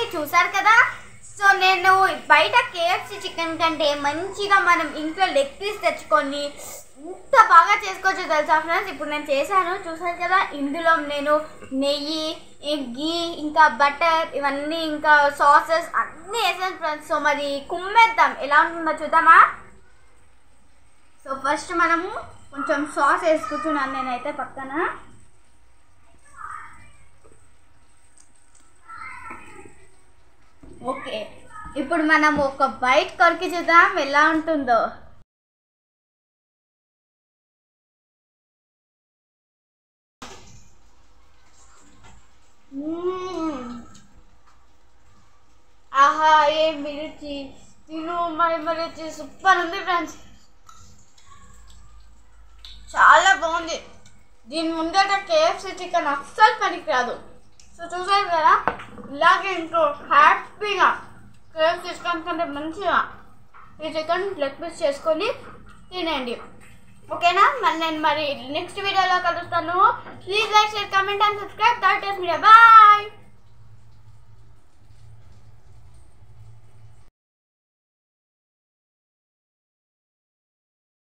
చూసారు కదా సో నేను బయట కేఎఫ్సి చికెన్ కంటే మంచిగా మనం ఇంట్లో లెగ్ పీస్ తెచ్చుకొని ఎంత బాగా చేసుకోవచ్చు తెలుసా ఫ్రెండ్స్ ఇప్పుడు నేను చేశాను చూసారు కదా ఇందులో నేను నెయ్యి ఈ గీ ఇంకా బటర్ ఇవన్నీ ఇంకా సాసెస్ అన్నీ వేసాను ఫ్రెండ్స్ సో మరి కుమ్మేద్దాం ఎలా ఉంటుందో చూద్దామా సో ఫస్ట్ మనము కొంచెం సాస్ వేసుకుంటున్నాను నేనైతే పక్కన ఓకే ఇప్పుడు మనం ఒక బైట్ కొరికి చూద్దాం ఎలా ఉంటుందో మ్మ్. ఆహా ఏ మిర్చి తిను మరి మిర్చి సూపర్ ఉంది ఫ్రెండ్స్ చాలా బాగుంది దీని ముందట కేఎఫ్సి చికెన్ అస్సలు పనికిరాదు సో చూసారు కదా ఇలాగే ఇంకో హ్యాపీగా కేఎఫ్సి చికెన్ కంటే మంచిగా ఈ చికెన్ లెగ్ పీస్ చేసుకొని తినండి ఓకేనా మరి నేను మరి నెక్స్ట్ వీడియోలో కలుస్తాను please like share comment and subscribe Third Media bye